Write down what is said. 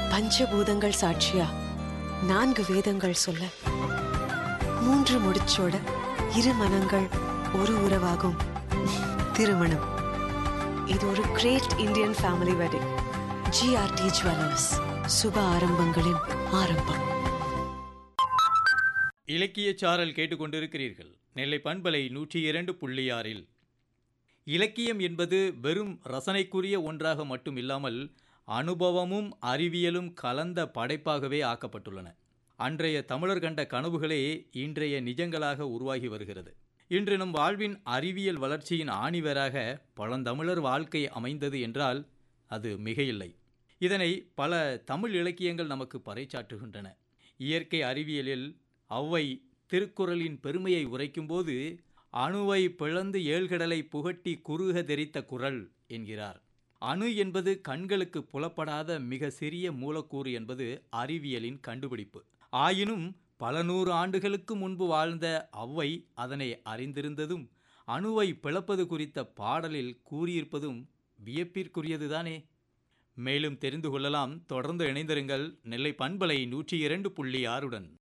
பஞ்சபூதங்கள் சாட்சியா நான்கு வேதங்கள் சொல்ல மூன்று முடிச்சோட இரு மனங்கள் ஒரு உறவாகும் திருமணம் இது ஒரு great Indian family wedding GRT jewellers சுப ஆரம்பங்களின் ஆரம்பம் இலக்கியச் சாரல் கேட்டுக்கொண்டிருக்கிறீர்கள் நெல்லை பண்பலை நூற்றி இரண்டு புள்ளி ஆறில் இலக்கியம் என்பது வெறும் ரசனைக்குரிய ஒன்றாக மட்டும் இல்லாமல் அனுபவமும் அறிவியலும் கலந்த படைப்பாகவே ஆக்கப்பட்டுள்ளன அன்றைய தமிழர் கண்ட கனவுகளே இன்றைய நிஜங்களாக உருவாகி வருகிறது இன்று நம் வாழ்வின் அறிவியல் வளர்ச்சியின் ஆணிவராக பழந்தமிழர் வாழ்க்கை அமைந்தது என்றால் அது மிகையில்லை இதனை பல தமிழ் இலக்கியங்கள் நமக்கு பறைசாற்றுகின்றன இயற்கை அறிவியலில் ஔவை திருக்குறளின் பெருமையை உரைக்கும்போது அணுவை பிளந்து ஏழ்கடலை புகட்டி குறுக தெரித்த குரல் என்கிறார் அணு என்பது கண்களுக்கு புலப்படாத மிக சிறிய மூலக்கூறு என்பது அறிவியலின் கண்டுபிடிப்பு ஆயினும் பல நூறு ஆண்டுகளுக்கு முன்பு வாழ்ந்த ஔவை அதனை அறிந்திருந்ததும் அணுவை பிளப்பது குறித்த பாடலில் கூறியிருப்பதும் வியப்பிற்குரியதுதானே மேலும் தெரிந்து கொள்ளலாம் தொடர்ந்து இணைந்திருங்கள் நெல்லை பண்பலை நூற்றி இரண்டு புள்ளி ஆறுடன்